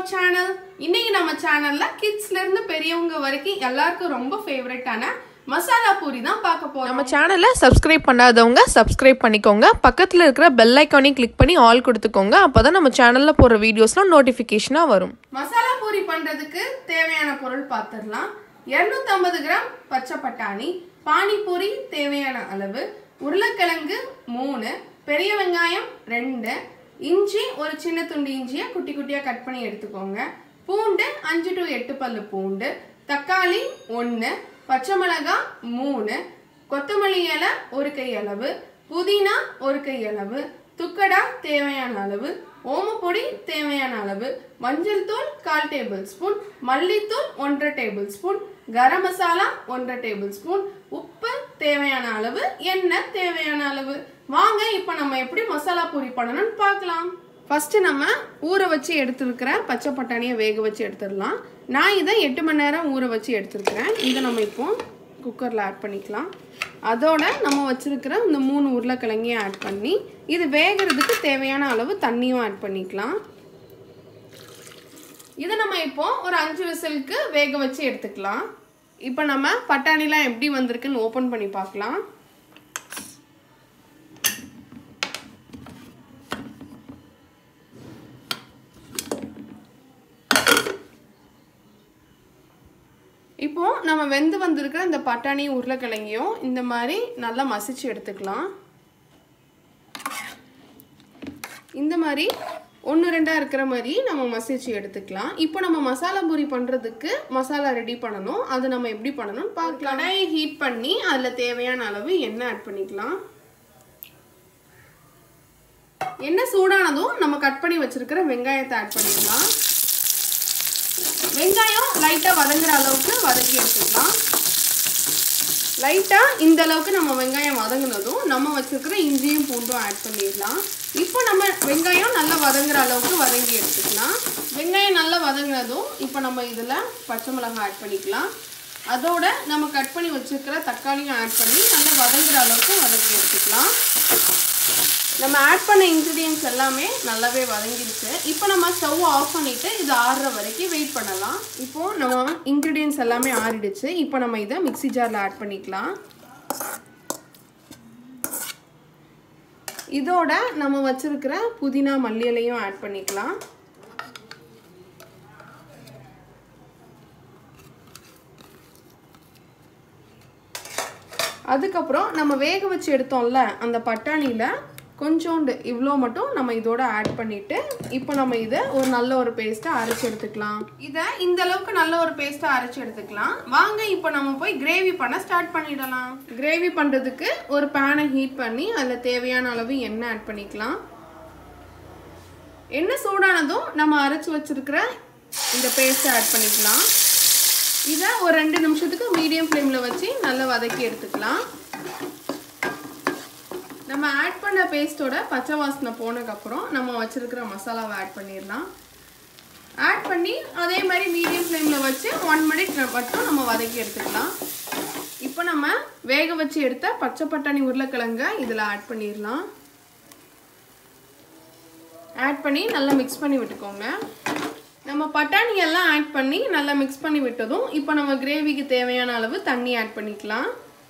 channel இன்னைக்கு நம்ம சேனல்ல கிட்ஸ்ல இருந்து பெரியவங்க வரைக்கும் எல்லாருக்கும் ரொம்ப ஃபேவரட்டான மசாலா பூரி தான் பார்க்க போறோம் நம்ம சேனலை சப்ஸ்கிரைப் பண்ணாதவங்க சப்ஸ்கிரைப் பண்ணிக்கோங்க பக்கத்தில் இருக்கிற பெல் ஐக்கானையும் கிளிக் பண்ணி ஆல் கொடுத்துக்கோங்க அப்போ தான் நம்ம சேனலில் போடுற வீடியோஸ்லாம் நோட்டிஃபிகேஷனாக வரும் மசாலா பூரி பண்றதுக்கு தேவையான பொருள் பார்த்துடலாம் 250 கிராம் பச்சை பட்டாணி பானிபூரி தேவையான அளவு உருளைக்கிழங்கு மூணு பெரிய வெங்காயம் ரெண்டு இஞ்சி ஒரு சின்ன துண்டு இஞ்சியை குட்டி குட்டியா கட் பண்ணி எடுத்துக்கோங்க பூண்டு அஞ்சு டு எட்டு பல்லு பூண்டு தக்காளி ஒன்று பச்சை மிளகாய் மூணு கொத்தமல்லி இலை ஒரு கை அளவு புதினா ஒரு கை அளவு துக்கடா தேவையான அளவு ஓமப்பொடி தேவையான அளவு மஞ்சள் தூள் கால் டேபிள் ஸ்பூன் மல்லித்தூள் ஒன்றரை டேபிள் ஸ்பூன் கரம் மசாலா ஒன்றரை டேபிள் ஸ்பூன் உப்பு தேவையான அளவு எண்ணெய் தேவையான அளவு வாங்க இப்போ நம்ம எப்படி மசாலா பூரி பண்ணணும்னு பார்க்கலாம் ஃபர்ஸ்ட் நம்ம ஊற வச்சு எடுத்துருக்கிற பச்சை பட்டாணியை வேக வச்சு எடுத்துடலாம் நான் இதை எட்டு மணி நேரம் ஊற வச்சு எடுத்துருக்கிறேன் இதை நம்ம இப்போ குக்கரில் ஆட் பண்ணிக்கலாம் அதோட நம்ம வச்சிருக்கிற இந்த மூணு உருளைக்கிழங்கையும் ஆட் பண்ணி இது வேகிறதுக்கு தேவையான அளவு தண்ணியும் ஆட் பண்ணிக்கலாம் இதை நம்ம இப்போ ஒரு அஞ்சு விசிலுக்கு வேக வச்சு எடுத்துக்கலாம் இப்போ நம்ம பட்டாணிலாம் எப்படி வந்திருக்குன்னு ஓப்பன் பண்ணி பார்க்கலாம் இப்போ நம்ம வெந்து வந்திருக்கிற இந்த பட்டாணி உருளைக்கிழங்கையும் இந்த மாதிரி நல்லா மசிச்சு எடுத்துக்கலாம் இந்த மாதிரி ஒன்று ரெண்டாக இருக்கிற மாதிரி நம்ம மசிச்சு எடுத்துக்கலாம் இப்போ நம்ம மசாலா பூரி பண்ணுறதுக்கு மசாலா ரெடி பண்ணணும் அது நம்ம எப்படி பண்ணணும் பார்க்கலாம் கடாயை ஹீட் பண்ணி அதில் தேவையான அளவு எண்ணெய் ஆட் பண்ணிக்கலாம் எண்ணெய் சூடானதும் நம்ம கட் பண்ணி வச்சிருக்கிற வெங்காயத்தை ஆட் பண்ணிடலாம் வெங்காயம் லைட்டாக வதங்குற அளவுக்கு வதக்கி எடுத்துக்கலாம் லைட்டாக இந்த அளவுக்கு நம்ம வெங்காயம் வதங்கினதும் நம்ம வச்சுருக்கிற இஞ்சியும் பூண்டும் ஆட் பண்ணிடலாம் இப்போ நம்ம வெங்காயம் நல்லா வதங்குற அளவுக்கு வதங்கி எடுத்துக்கலாம் வெங்காயம் நல்லா வதங்கினதும் இப்போ நம்ம இதில் பச்சை மிளகாய் ஆட் பண்ணிக்கலாம் அதோட நம்ம கட் பண்ணி வச்சுருக்கிற தக்காளியும் ஆட் பண்ணி நல்லா வதங்குற அளவுக்கு வதக்கி எடுத்துக்கலாம் நம்ம ஆட் பண்ண இன்க்ரீடியன்ஸ் எல்லாமே நல்லாவே வதங்கிடுச்சு இப்போ நம்ம ஸ்டவ் ஆஃப் பண்ணிவிட்டு இது ஆறுற வரைக்கும் வெயிட் பண்ணலாம் இப்போது நம்ம இன்க்ரீடியன்ஸ் எல்லாமே ஆறிடுச்சு இப்போ நம்ம இதை மிக்ஸி ஜாரில் ஆட் பண்ணிக்கலாம் இதோட நம்ம வச்சிருக்கிற புதினா மல்லி இலையும் ஆட் பண்ணிக்கலாம் அதுக்கப்புறம் நம்ம வேக வச்சு எடுத்தோம்ல அந்த பட்டாணியில் கொஞ்சோண்டு இவ்வளோ மட்டும் நம்ம இதோட ஆட் பண்ணிட்டு இப்போ நம்ம இதை ஒரு நல்ல ஒரு பேஸ்ட்டை அரைச்சி எடுத்துக்கலாம் இதை இந்த அளவுக்கு நல்ல ஒரு பேஸ்ட்டை அரைச்சி எடுத்துக்கலாம் வாங்க இப்போ நம்ம போய் கிரேவி பண்ண ஸ்டார்ட் பண்ணிடலாம் கிரேவி பண்ணுறதுக்கு ஒரு பேனை ஹீட் பண்ணி அதில் தேவையான அளவு எண்ணெய் ஆட் பண்ணிக்கலாம் எண்ணெய் சூடானதும் நம்ம அரைச்சி வச்சிருக்கிற இந்த பேஸ்ட்டை ஆட் பண்ணிக்கலாம் இதை ஒரு ரெண்டு நிமிஷத்துக்கு மீடியம் ஃப்ளேமில் வச்சு நல்லா வதக்கி எடுத்துக்கலாம் நம்ம ஆட் பண்ண பேஸ்ட்டோட பச்சை வாசனை போனதுக்கப்புறம் நம்ம வச்சுருக்கிற மசாலாவை ஆட் பண்ணிடலாம் ஆட் பண்ணி அதே மாதிரி மீடியம் ஃப்ளேமில் வச்சு ஒன் மினிட் மட்டும் நம்ம வதக்கி எடுத்துக்கலாம் இப்போ நம்ம வேக வச்சு எடுத்த பச்சை பட்டாணி உருளைக்கிழங்க இதில் ஆட் பண்ணிடலாம் ஆட் பண்ணி நல்லா மிக்ஸ் பண்ணி விட்டுக்கோங்க நம்ம பட்டாணி எல்லாம் ஆட் பண்ணி நல்லா மிக்ஸ் பண்ணி விட்டதும் இப்போ நம்ம கிரேவிக்கு தேவையான அளவு தண்ணி ஆட் பண்ணிக்கலாம்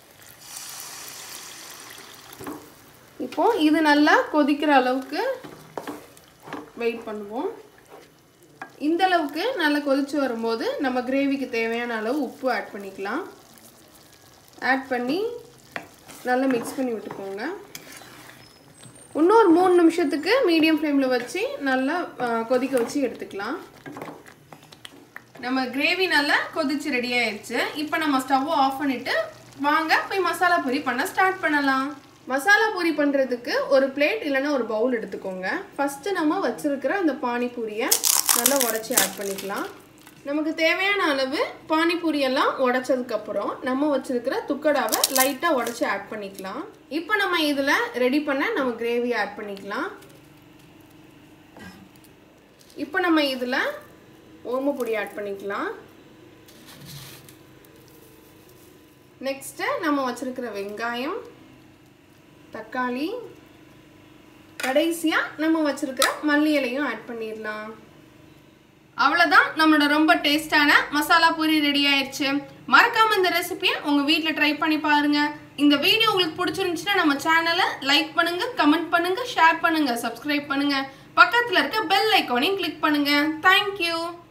இப்போ இது நல்லா கொதிக்கிற அளவுக்கு வெயிட் பண்ணுவோம் இந்த அளவுக்கு நல்லா கொதிச்சு வரும்போது நம்ம கிரேவிக்கு தேவையான அளவு உப்பு ஆட் பண்ணிக்கலாம் ஆட் பண்ணி நல்லா மிக்ஸ் பண்ணி விட்டுக்கோங்க இன்னொரு மூணு நிமிஷத்துக்கு மீடியம் ஃப்ளேமில் வச்சு நல்லா கொதிக்க வச்சு எடுத்துக்கலாம் நம்ம கிரேவி நல்லா கொதிச்சு ரெடி ஆயிடுச்சு இப்போ நம்ம ஸ்டவ் ஆஃப் பண்ணிட்டு வாங்க போய் மசாலா பூரி பண்ண ஸ்டார்ட் பண்ணலாம் மசாலா பூரி பண்ணுறதுக்கு ஒரு பிளேட் இல்லைன்னா ஒரு பவுல் எடுத்துக்கோங்க ஃபஸ்ட்டு நம்ம வச்சுருக்கிற அந்த பானிபூரியை நல்லா உடச்சி ஆட் பண்ணிக்கலாம் நமக்கு தேவையான அளவு பானிபூரி எல்லாம் உடச்சதுக்கப்புறம் நம்ம வச்சுருக்கிற துக்கடாவை லைட்டாக உடச்சி ஆட் பண்ணிக்கலாம் இப்போ நம்ம இதில் ரெடி பண்ண நம்ம கிரேவி ஆட் பண்ணிக்கலாம் இப்போ நம்ம இதில் ஓமப்பொடி ஆட் பண்ணிக்கலாம் நெக்ஸ்ட்டு நம்ம வச்சுருக்கிற வெங்காயம் தக்காளி கடைசியாக நம்ம வச்சுருக்கிற மல்லி இலையும் ஆட் பண்ணிடலாம் அவ்வளோதான் நம்மளோட ரொம்ப டேஸ்டான மசாலா பூரி ரெடி ஆயிடுச்சு மறக்காம இந்த ரெசிபியை உங்க வீட்டில் ட்ரை பண்ணி பாருங்க இந்த வீடியோ உங்களுக்கு பிடிச்சிருந்துச்சுன்னா நம்ம சேனலை லைக் பண்ணுங்க கமெண்ட் பண்ணுங்க ஷேர் பண்ணுங்க சப்ஸ்கிரைப் பண்ணுங்க பக்கத்துல இருக்க பெல் ஐக்கானையும் கிளிக் பண்ணுங்க தேங்க்யூ